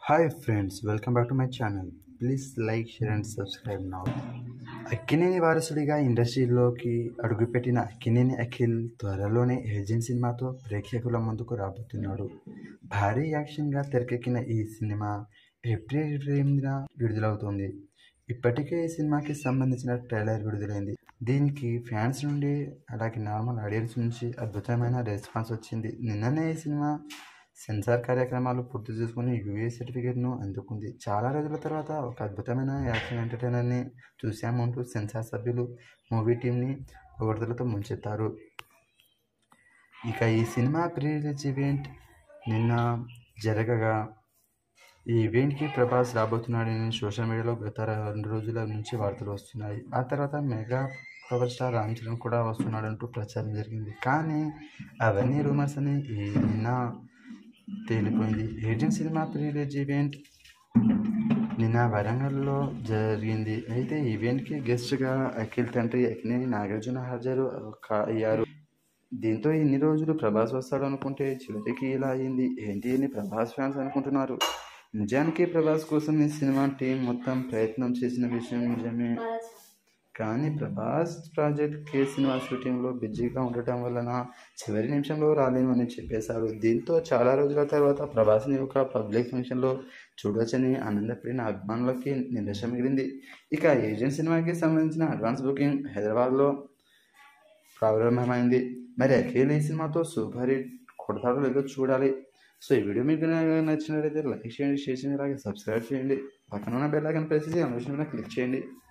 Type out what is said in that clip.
hi friends welcome back to my channel please like share and subscribe now Akkineni వారసుడిగా ఇండస్ట్రీలోకి అడుగుపెట్టిన అక్కినేని అఖిల్ త్వరలోనే agent సినిమాతో ప్రేక్షకుల ముందుకు రాబోతున్నాడు భారీ యాక్షన్గా తెరకెక్కిన ఈ సినిమా ఏప్రిల్ ఇరవై ఎనిమిదిన విడుదలవుతుంది ఇప్పటికే ఈ సినిమాకి సంబంధించిన ట్రైలర్ విడుదలైంది దీనికి ఫ్యాన్స్ నుండి అలాగే నార్మల్ ఆడియన్స్ నుంచి అద్భుతమైన రెస్పాన్స్ వచ్చింది నిన్ననే ఈ సినిమా సెన్సార్ కార్యక్రమాలు పూర్తి చేసుకుని యూఏ సర్టిఫికేట్ను అందుకుంది చాలా రోజుల తర్వాత ఒక అద్భుతమైన యాక్షన్ ఎంటర్టైనర్ని చూశామంటూ సెన్సార్ సభ్యులు మూవీ టీంని పొగడ్తలతో ముంచెత్తారు ఇక ఈ సినిమా ప్రీ రిలీజ్ ఈవెంట్ నిన్న జరగగా ఈ ఈవెంట్కి ప్రభాస్ రాబోతున్నాడని సోషల్ మీడియాలో గత రెండు రోజుల నుంచి వార్తలు వస్తున్నాయి ఆ తర్వాత mega power star Ram Charan కూడా వస్తున్నాడంటూ ప్రచారం జరిగింది కానీ అవన్నీ రూమర్స్ అని ఈ నిన్న తేలిపోయింది ఏజెంట్ సినిమా ప్రీ రిలీజ్ ఈవెంట్ నిన్న వరంగల్లో జరిగింది అయితే ఈవెంట్కి గెస్ట్గా అఖిల్ తండ్రి అక్కినేని నాగార్జున హాజరు కా- అయ్యారు దీంతో ఇన్ని రోజులు ప్రభాస్ వస్తాడు అనుకుంటే చివరికి ఇలా అయింది ఏంటి అని ప్రభాస్ ఫ్యాన్స్ అనుకుంటున్నారు నిజానికి ప్రభాస్ కోసం ఈ సినిమా టీం మొత్తం ప్రయత్నం చేసిన విషయం నిజమే కానీ ప్రభాస్ ప్రాజెక్ట్ కే సినిమా షూటింగ్లో బిజీగా ఉండటం వలన చివరి నిమిషంలో రాలేను అని చెప్పేశారు దీంతో చాలా రోజుల తర్వాత ప్రభాస్ని ఒక పబ్లిక్ ఫంక్షన్లో చూడొచ్చని ఆనందపడిన అభిమానులకి నిరాశ మిగిలింది ఇక ఏజెంట్ సినిమాకి సంబంధించిన అడ్వాన్స్ బుకింగ్ హైదరాబాద్లో ప్రారంభమైంది మరి అఖిల్ ఈ సినిమాతో సూపర్ హిట్ కొడతాడో లేదో చూడాలి సో ఈ వీడియో మీకు కనుక నచ్చినట్లయితే లైక్ చేయండి షేర్ చేయండి అలాగే సబ్స్క్రైబ్ చేయండి పక్కన ఉన్న బెల్ ఐకాన్ ప్రెస్ చేసి ఆ విషయం మీద క్లిక్ చేయండి